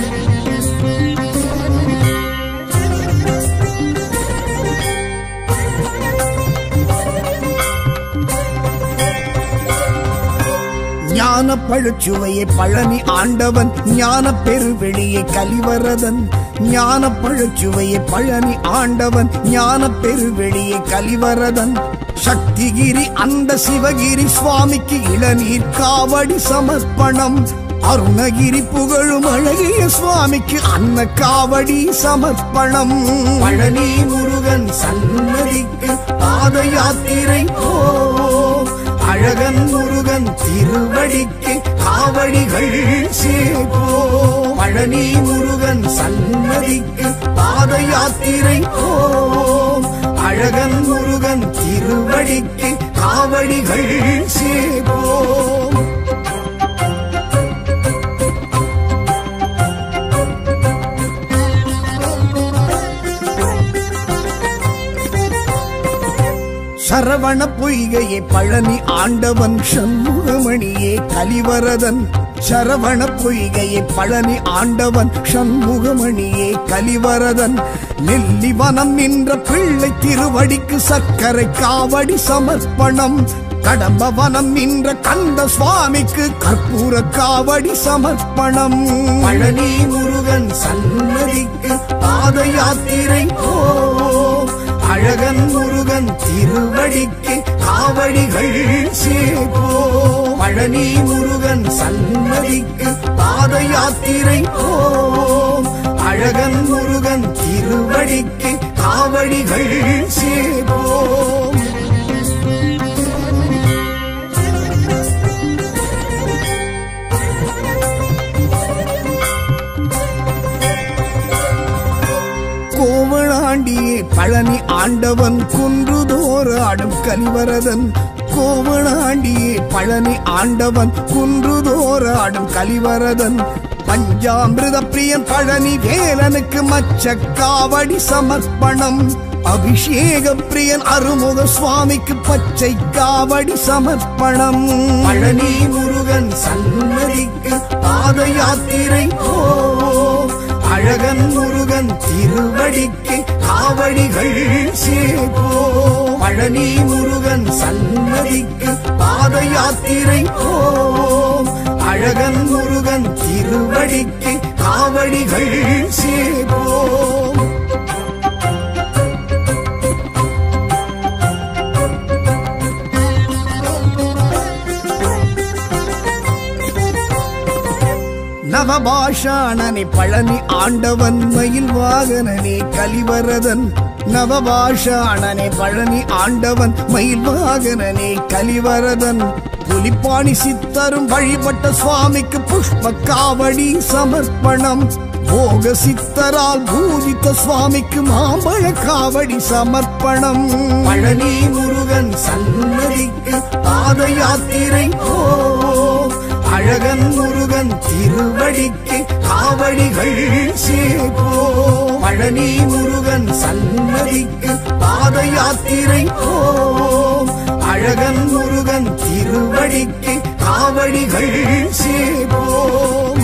ஞான பழுச்சுவையை பழனி ஆண்டவன் ஞான பெருவெளியை கலிவரதன் ஞான பழுச்சுவையை பழனி ஆண்டவன் ஞான பெருவெளியை கலிவரதன் சக்திகிரி அந்த சிவகிரி சுவாமிக்கு இளநீர் காவடி சமர்ப்பணம் அருணகிரி புகழும் அழகிய சுவாமிக்கு அன்ன காவடி சமர்ப்பணம் பழனி முருகன் சன்னதிக்கு பாத யாத்திரை போவோம் அழகன் முருகன் திருவடிக்கு காவடிகள் சேர்ப்போம் பழனி முருகன் சன்னதிக்கு பாத யாத்திரை போவோம் அழகன் முருகன் திருவடிக்கு காவடிகள் சேர்ப்போம் சரவண பொய்கையே பழனி ஆண்டவன் சண்முகமணியே கலிவரதன் சரவண பொய்கையே பழனி ஆண்டவன் சண்முகமணியே கலிவரதன் நெல்லிவனம் நின்ற பிள்ளை திருவடிக்கு சர்க்கரை காவடி சமர்ப்பணம் கடம்பவனம் நின்ற கந்த சுவாமிக்கு கற்பூர காவடி சமர்ப்பணம் பழனி முருகன் சன்னதிக்கு பாத யாத்திரை போ அழகன் முருகன் திருவடிக்கு காவடிகள் சேப்போ பழனி முருகன் சன்னதிக்கு பாத யாத்திரை போ அழகன் முருகன் திருவடிக்கு காவடிகள் சேப்போம் கோவளாண்டியே பழனி ஆண்டவன் குன்றுதோறு ஆடும் கலிவரதன் கோவளாண்டியே பழனி ஆண்டவன் குன்றுதோறு ஆடும் கலிவரதன் பஞ்சாமிருத பிரியன் பழனி வேலனுக்கு மச்ச காவடி சமர்ப்பணம் அபிஷேக பிரியன் அருமுக சுவாமிக்கு பச்சை காவடி சமர்ப்பணம் பழனி முருகன் சன்னதிக்கு பாத யாத்திரை போ அழகன் முருகன் திருவடிக்கு காவடிகள் சேப்போ பழனி முருகன் சன்னதிக்கு பாத யாத்திரை போ அழகன் முருகன் திருவடிக்கு காவடிகள் சேப்போம் நவபாஷாணனே பழனி ஆண்டவன் மயில் வாகனனே கலிவரதன் நவபாஷாணனே பழனி ஆண்டவன் மயில் வாகனனே கலிவரதன் புலிப்பாணி சித்தரும் வழிபட்ட சுவாமிக்கு புஷ்ப காவடி சமர்ப்பணம் போக சித்தரால் பூஜித்த சுவாமிக்கு மாம்பழ காவடி சமர்ப்பணம் பழனி முருகன் சன்னதிக்கு பாத யாத்திரை போ அழகன் முருகன் திருவடிக்கு காவடிகள் சேப்போ பழனி முருகன் சன்னதிக்கு பாத யாத்திரை போ அழகன் முருகன் திருவடிக்கு காவடிகள் சேப்போம்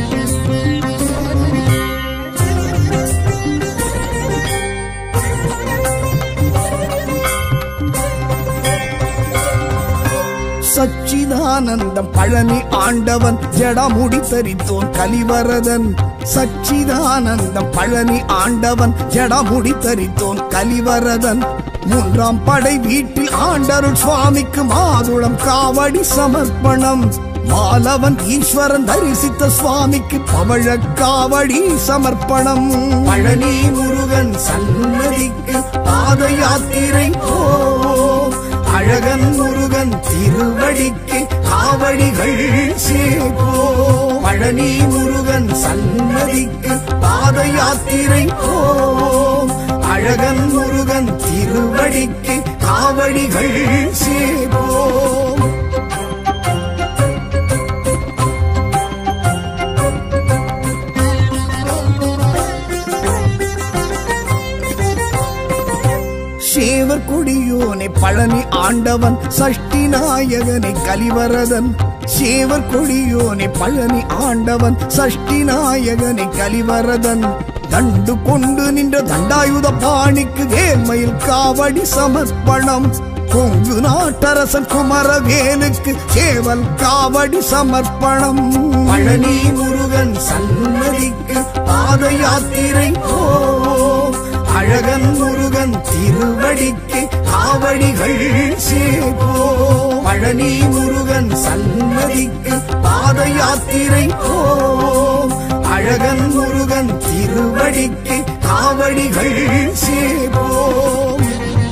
சச்சிதானந்தம் பழனி ஆண்டவன் ஜடமுடி தரித்தோன் கலிவரதன் சச்சிதானந்தம் பழனி ஆண்டவன் ஜடமுடி தரித்தோன் கலிவரதன் மூன்றாம் படை வீட்டில் ஆண்டருள் சுவாமிக்கு மாதுளம் காவடி சமர்ப்பணம் மாலவன் ஈஸ்வரன் தரிசித்த சுவாமிக்கு பவழ காவடி சமர்ப்பணம் பழனி முருகன் சன்னதிக்கு பாத யாத்திரை போ அழகன் முருகன் திருவடிக்கு காவடிகள் சேப்போ பழனி முருகன் சன்னதிக்கு பாத யாத்திரை போ அழகன் முருகன் திருவடிக்கு காவடிகள் சேப்போம் சேவர் கொடியோனை பழனி ஆண்டவன் சஷ்டி நாயகனை கலிவரதன் சேவர் கொடியோனை பழனி ஆண்டவன் சஷ்டி நாயகனை கலிவரதன் தண்டு கொண்டு நின்ற தண்டாயுத பாணிக்கு வேல்மையில் காவடி சமர்ப்பணம் கொங்கு நாட்டரசன் குமரவேலுக்கு சேவல் காவடி சமர்ப்பணம் பழனி முருகன் சன்னதிக்கு பாத யாத்திரை போ அழகன் முருகன் திருவடிக்கு காவடிகள் சேப்போ பழனி முருகன் சன்னதிக்கு பாத யாத்திரை போ அழகன் முருகன் திருவடிக்கு காவடிகள் சேப்போம்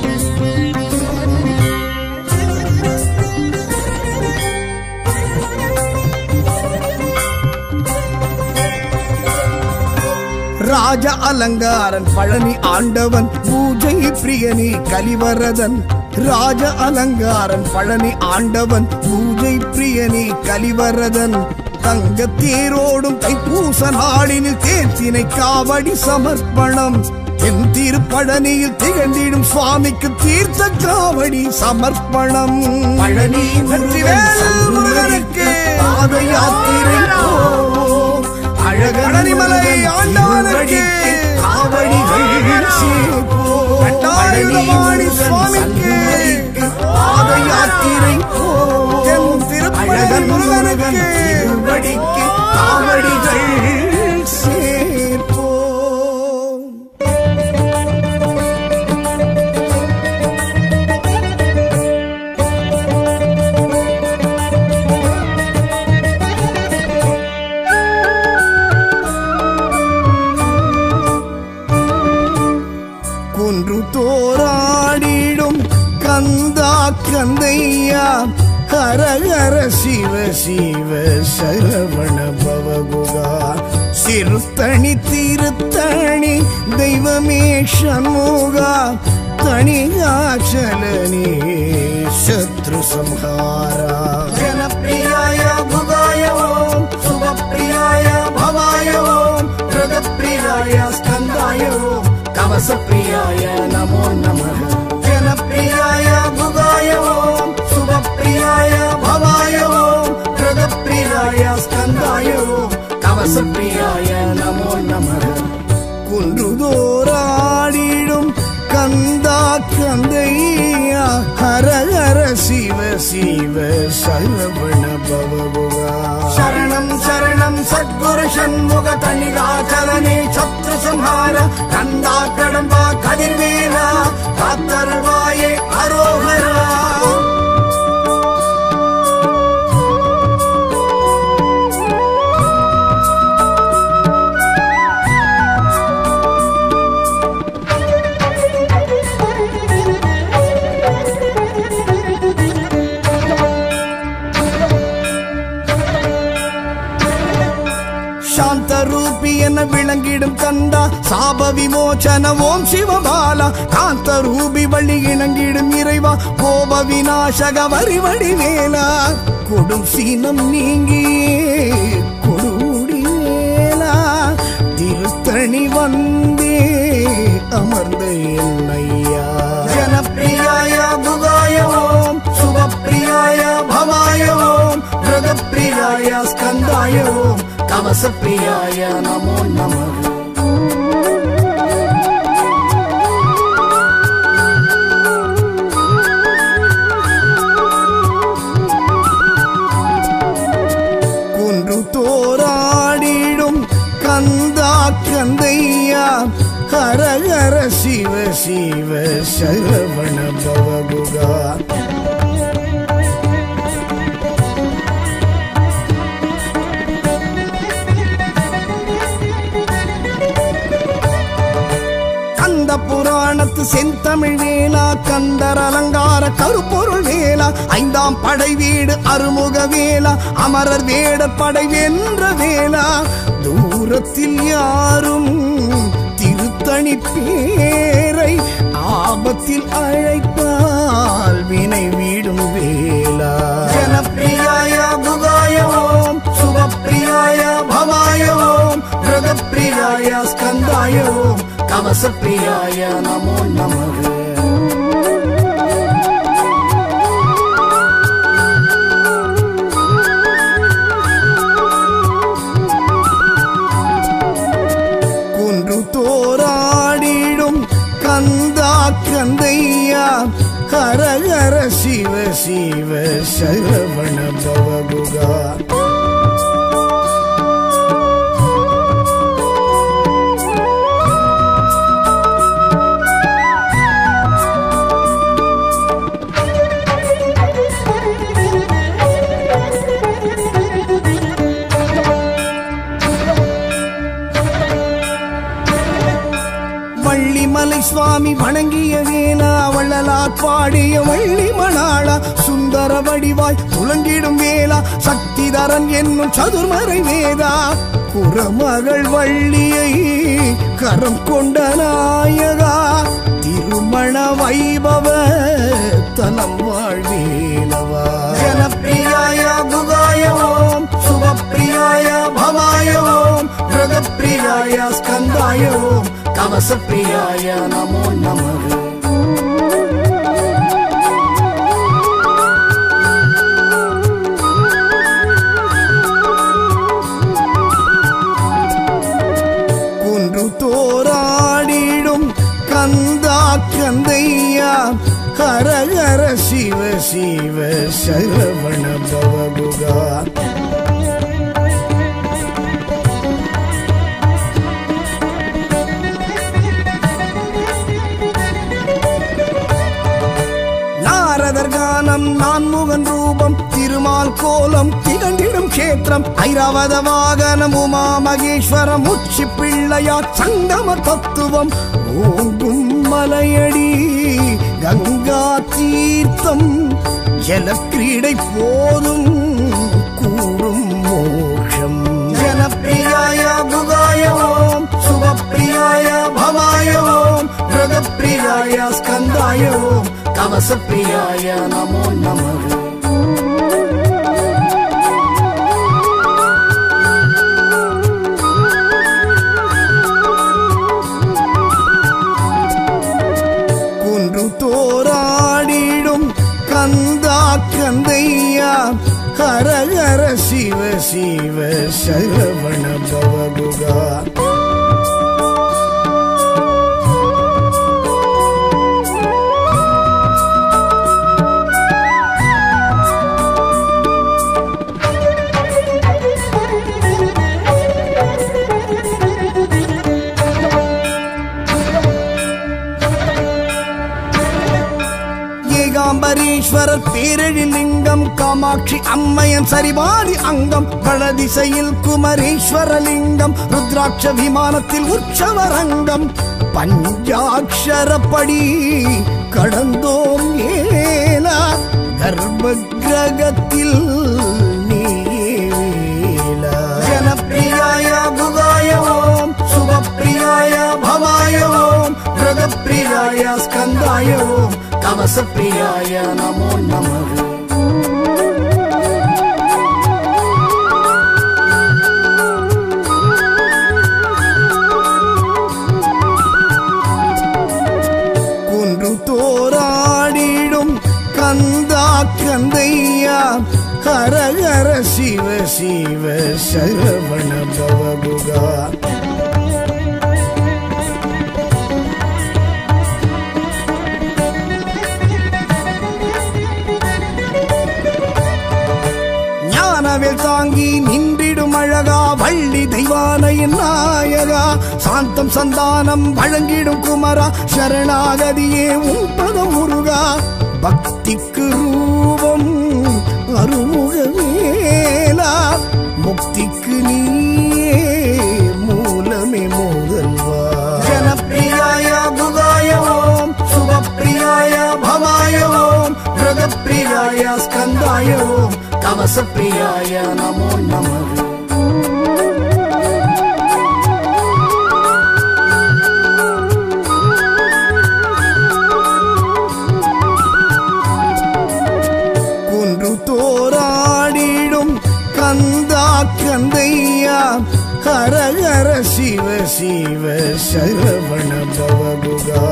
ராஜ அலங்காரன் பழனி ஆண்டவன் பூஜை பிரியனி கலிவரதன் ராஜ அலங்காரன் பழனி ஆண்டவன் பூஜை பிரியனி கலிவரதன் தங்க தேரோடும் தைப்பூச நாளினில் தேர்த்தினை காவடி சமர்ப்பணம் தென் திருப்பழனியில் திகழ்ந்திடும் சுவாமிக்கு தீர்த்த காவடி சமர்ப்பணம் பழனி முருகனுக்கு பாத யாத்திரை போவோம். அழகனிமலை ஆண்டவனுக்கு காவடிகள் சேர்ப்போம். பழனி சுவாமிக்கு பாத யாத்திரை போவோம். அழகன் முருகனுக்கு திருவடிக்கு காவடிகள் சேர்ப்போம் குன்று தோராடிடும் கந்தா கந்தையா ஹரஹர சிவ சிவ சரவண பவகுகா சிறுத்தணி திருத்தணி தெய்வமே சண்முகா தனியாச்சலனே சத்ரு சம்ஹாரா ஜனப்பிரியாய புகாய ஓம் சுபப்பிரியாய பவாய ஓம் பிரதப்பிரியாய ஸ்கந்தாய ஓம் கவசப்பிரியாய நமோ நமः ஜனப்பிரியாய புகாய ஓம் சுபப்பிரியாய பவாய ஓம் பிரதப்பிரியாய ஸ்கந்தாய ஓம் கவசப்பிரியாய நமோ நமः குன்றுதோராடிடும் கந்தா கந்தையா ஹர ஹர சிவ சிவ சரவண பவகுகா சரணம் சரணம் சத்குரு சண்முக தனிகாச்சலனே சத்ரு சம்ஹார கந்தா கடம்பா கதிர்வேலா காத்தருள்வாயே அரோகரா சாந்த ரூபி என விளங்கிடும் கந்தா சாப விமோச்சன ஓம் சிவபாலா காந்த ரூபி வழி இணங்கிடும் இறைவா கோப விநாசக வரிவடி வேலா கொடும் சீனம் நீங்கியே கொடுமுடி வேலா திருத்தணி வந்தே அமர்ந்த என்னையா ஜனப்பிரியாய புகாய ஓம் சுபப்பிரியாய பவாய ஓம் பிரதப்பிரியாய ஸ்கந்தாய ஓம் கவசப்பிரியாய நமோ நமः குன்று தோராடிடும் கந்தா கந்தையா ஹர ஹர சிவ சிவ சரவண பவகுகா கந்த புராணத்து செந்தமிழ் வேலா கந்தர் அலங்கார கருப்பொருள் வேலா ஐந்தாம் படை வீடு அருமுக வேலா அமரர் வேடர் படை வென்ற வேலா தூரத்தில் யாரும் திருத்தணி பேரை ஆபத்தில் அழைத்தால் வினை வீடும் வேலா ஜனப்பிரியாய புகாய ஓம் சுபப்பிரியாய பவாய ஓம் பிரதப்பிரியாய ஸ்கந்தாய ஓம் கவசப்பிரியாய நமோ நமः குன்று தோராடிடும் கந்தா கந்தையா ஹர ஹர சிவ சிவ சரவண பவகுகா வள்ளிமலை சுவாமி வணங்கிய வேலா வள்ளலார் பாடிய வள்ளி மணாளா சுந்தர வடிவாய் துளங்கிடும் வேலா சக்திதரன் என்னும் சதுர்மறை வேதா குரமகள் வள்ளியை கரம் கொண்ட நாயகா திருமண வைபவ தலம் வாழ்வேலவா ஜனப்பிரியாய புகாய ஓம் சுபப்பிரியாய பவாய ஓம் பிரத ஜனப்பிரியாய ஸ்கந்தாய ஓம் கவசப்பிரியாய நமோ நமः குன்று தோராடிடும் கந்தா கந்தையா ஹர ஹர சிவ சிவ சரவண பவகுகா நாரதர் கானம் நான்முகன் ரூபம் திருமால் கோலம் திகழ்ந்திடும் கேத்திரம் ஐராவத வாகனம் உமா மகேஸ்வரம் உச்சி பிள்ளையா சங்கம தத்துவம் ஓங்கும் மலையடி கங்கா தீர்த்தம் ஜலக்கிரீடை போதும் கூடும் மோஷம் ஜனப்பிரியாய புகாய ஓம் சுபப்பிரியாய பவாய ஓம் மிருகப்பிரியாய ஸ்கந்தாய ஓம் கவசப்பிரியாய நமோ நமः குன்று தோராடிடும் கந்தா கந்தையா ஹர ஹர சிவ சிவ சரவண பவகுகா ஏகாம்பரீஸ்வரர் பேரெழில் லிங்கம் காமாட்சி அம்மையன் சரிபாதி அங்கம் வடதிசையில் குமரேஸ்வர லிங்கம் ருத்ராட்ச விமானத்தில் உற்சவரங்கம் பஞ்சாட்சரப்படி கடந்தோம் ஏலா கர்ப்ப கிரகத்தில் நீலா ஜனப்பிரியாய புகாய ஓம் சுபப்பிரியாய பவாய ஓம் மிருகப்பிரியாய ஸ்கந்தாய ஓம் கவசப்பிரியாய நமோ நமः குன்று தோராடிடும் கந்தா கந்தையா ஹர ஹர சிவ சிவ சரவண பவகுகா ஞானவேல் தாங்கி நின்றிடும் அழகா வள்ளி தெய்வானையின் நாயகா சாந்தம் சந்தானம் வழங்கிடும் குமரா சரணாகதியே உன் பதம் முருகா பக்திக்கு ரூபம் அருமுக வேலா முக்திக்கு நீயே மூலமே முதல்வா ஜனப்பிரியாய புகாய ஓம் சுபப்பிரியாய பவாய ஓம் மிருகப்பிரியாய ஸ்கந்தாய ஓம் கவசப்பிரியாய நமோ நமः குன்று தோராடிடும் கந்தா கந்தையா ஹர ஹர சிவ சிவ சரவண பவகுகா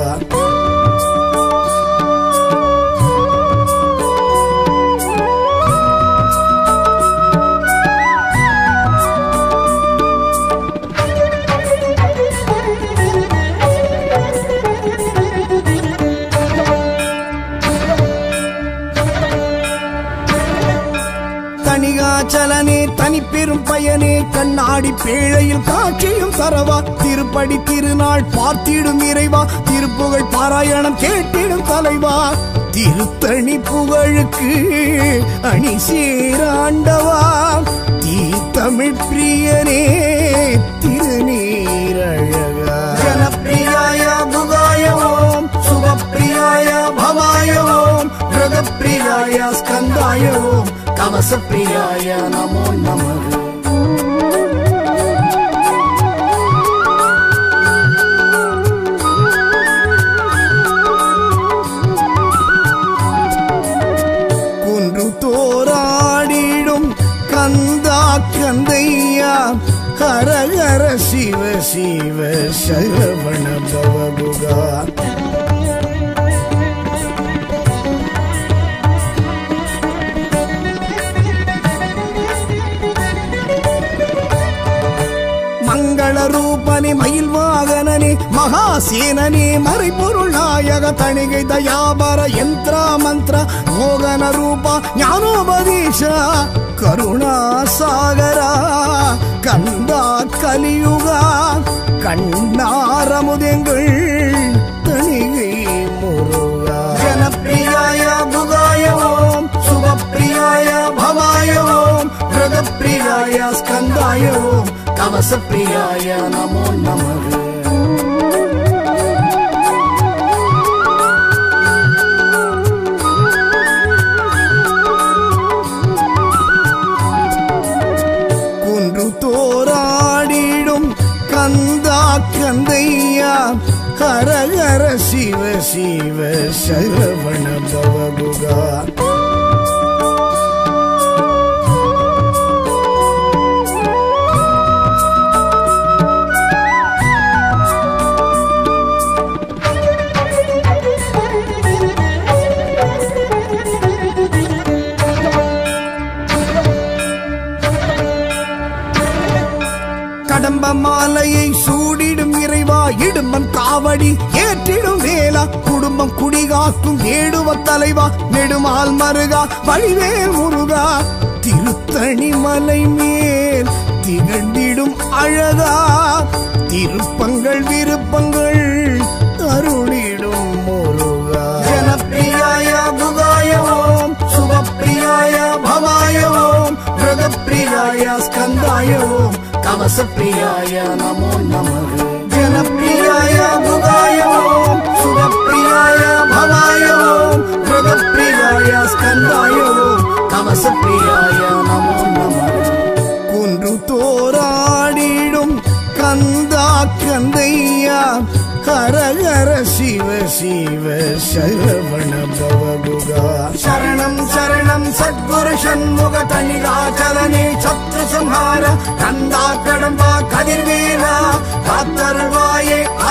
தனிகாச்சலனே தனிப்பெரும் பயனே கண்ணாடி பேழையில் காட்சியும் தரவா திருப்படி திருநாள் பார்த்திடும் இறைவா திருப்புகழ் பாராயணம் கேட்டிடும் தலைவா திருத்தணி புகழுக்கு அணி சேராண்டவா தீ தமிழ் பிரியனே திருநீரழகா ஜனப்பிரியாய புகாய ஓம் சுபப்பிரியாய பவாய ஓம் மிருகப்பிரியாய ஸ்கந்தாய ஓம் கவசப்பிரியாய நமோ நமः குன்று தோராடிடும் கந்தா கந்தையா ஹர ஹர ஹர சிவ சிவ சரவண பவகுகா மங்கள ரூபனி மயில் வாகனனி மகாசேனனி மறைபொருள் நாயக தணிகை தயாபர யந்திர மந்திர மோகன ரூப ஞானோபதீஷ கருணா சாகரா கந்தா கலியுகா கண்ணாரமுதெங்கள் தணிகை முருகா ஜனப்பிரியாய புகாய ஓம் சுபப்பிரியாய பவாய ஓம் பிரதப்பிரியாய ஸ்கந்தாய ஓம் கவசப்பிரியாய நமோ நமக குன்று தோராடிடும் கந்தா கந்தையா ஹர ஹர சிவ சிவ சரவண பவகுகா கடம்ப மாலையை சூடிடும் இறைவா இடும்பன் காவடி ஏற்றிடும் வேலா குடும்பம் குடிகாக்கும் ஏடுவ தலைவா நெடுமால் மருகா வழிவேல் முருகா திருத்தணி மலை மேல் திகழ்ந்திடும் அழகா திருப்பங்கள் விருப்பங்கள் அருளிடும் முருகா ஜனப்பிரியாய புகாய ஓம் சுபப்பிரியாய பவாய ஓம் பிரதப்பிரியாய ஸ்கந்தாய ஓம் கவசப்பிரியாய நமோ நமக ஜனப்பிரியாய புகாய ஓம் சுபப்பிரியாய பவாய ஓம் பிரதப்பிரியாய ஸ்கந்தாய ஓம் கவசப்பிரியாய நமோ நமக குன்று தோராடிடும் கந்தா கந்தையா ஹர ஹர சிவ சிவ சரவண பவகுகா சரணம் சரணம் சத்குரு சண்முக தனிகாச்சலனே சத்ரு சம்ஹார கந்தா கடம்பா கதிர்வேலா காத்தருள்வாயே